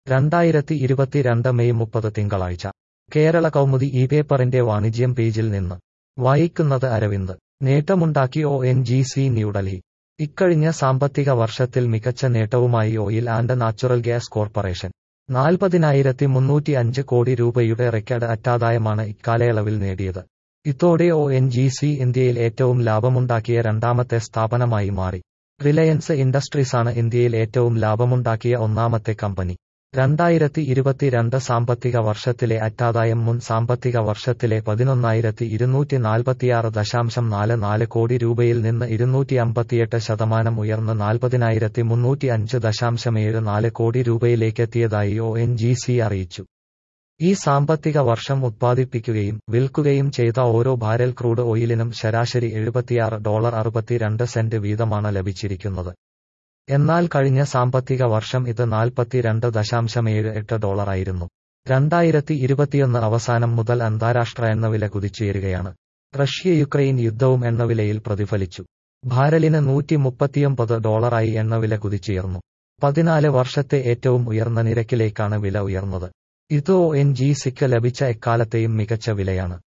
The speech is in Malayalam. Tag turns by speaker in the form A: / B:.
A: രണ്ടായിരത്തി ഇരുപത്തിരണ്ട് മെയ് മുപ്പത് തിങ്കളാഴ്ച കേരള കൗമുദി ഈ പേപ്പറിന്റെ വാണിജ്യം പേജിൽ നിന്ന് വായിക്കുന്നത് അരവിന്ദ് നേട്ടമുണ്ടാക്കി O N G C New Delhi ഇക്കഴിഞ്ഞ സാമ്പത്തിക വർഷത്തിൽ മികച്ച നേട്ടവുമായി oil and natural gas corporation നാൽപ്പതിനായിരത്തി മുന്നൂറ്റി അഞ്ച് കോടി രൂപയുടെ റെക്കോർഡ് അറ്റാദായമാണ് ഇക്കാലയളവിൽ നേടിയത് ഇതോടെ ഒ എൻ ജി സി ഇന്ത്യയിൽ ഏറ്റവും ലാഭമുണ്ടാക്കിയ രണ്ടാമത്തെ സ്ഥാപനമായി മാറി റിലയൻസ് ഇൻഡസ്ട്രീസാണ് ഇന്ത്യയിൽ ഏറ്റവും ലാഭമുണ്ടാക്കിയ ഒന്നാമത്തെ കമ്പനി രണ്ടായിരത്തി ഇരുപത്തിരണ്ട് സാമ്പത്തിക വർഷത്തിലെ അറ്റാദായം മുൻ സാമ്പത്തിക വർഷത്തിലെ പതിനൊന്നായിരത്തി ഇരുന്നൂറ്റി നാൽപ്പത്തിയാറ് ദശാംശം നാല് നാല് കോടി രൂപയിൽ നിന്ന് ഇരുന്നൂറ്റി അമ്പത്തിയെട്ട് ശതമാനം ഉയർന്ന് നാൽപ്പതിനായിരത്തി മുന്നൂറ്റി അഞ്ച് ദശാംശം ഏഴ് നാല് കോടി രൂപയിലേക്കെത്തിയതായി ഒ എൻ ജി സി അറിയിച്ചു ഈ സാമ്പത്തിക വർഷം ഉത്പാദിപ്പിക്കുകയും വിൽക്കുകയും ചെയ്ത ഓരോ ബാരൽ ക്രൂഡ് ഓയിലിനും ശരാശരി എഴുപത്തിയാറ് ഡോളർ അറുപത്തിരണ്ട് സെന്റ് വീതമാണ് ലഭിച്ചിരിക്കുന്നത് എന്നാൽ കഴിഞ്ഞ സാമ്പത്തിക വർഷം ഇത് നാൽപ്പത്തിരണ്ട് ദശാംശം ഏഴ് എട്ട് ഡോളറായിരുന്നു രണ്ടായിരത്തി ഇരുപത്തിയൊന്ന് അവസാനം മുതൽ അന്താരാഷ്ട്ര എണ്ണവില കുതിച്ചുയരുകയാണ് റഷ്യ യുക്രൈൻ യുദ്ധവും എണ്ണവിലയിൽ പ്രതിഫലിച്ചു ഭാരലിന് നൂറ്റി മുപ്പത്തിയൊമ്പത് ഡോളറായി എണ്ണവില കുതിച്ചുയർന്നു പതിനാല് വർഷത്തെ ഏറ്റവും ഉയർന്ന നിരക്കിലേക്കാണ് വില ഉയർന്നത് ഇത് ഒ എൻ ജി സിക്ക് ലഭിച്ച എക്കാലത്തെയും മികച്ച വിലയാണ്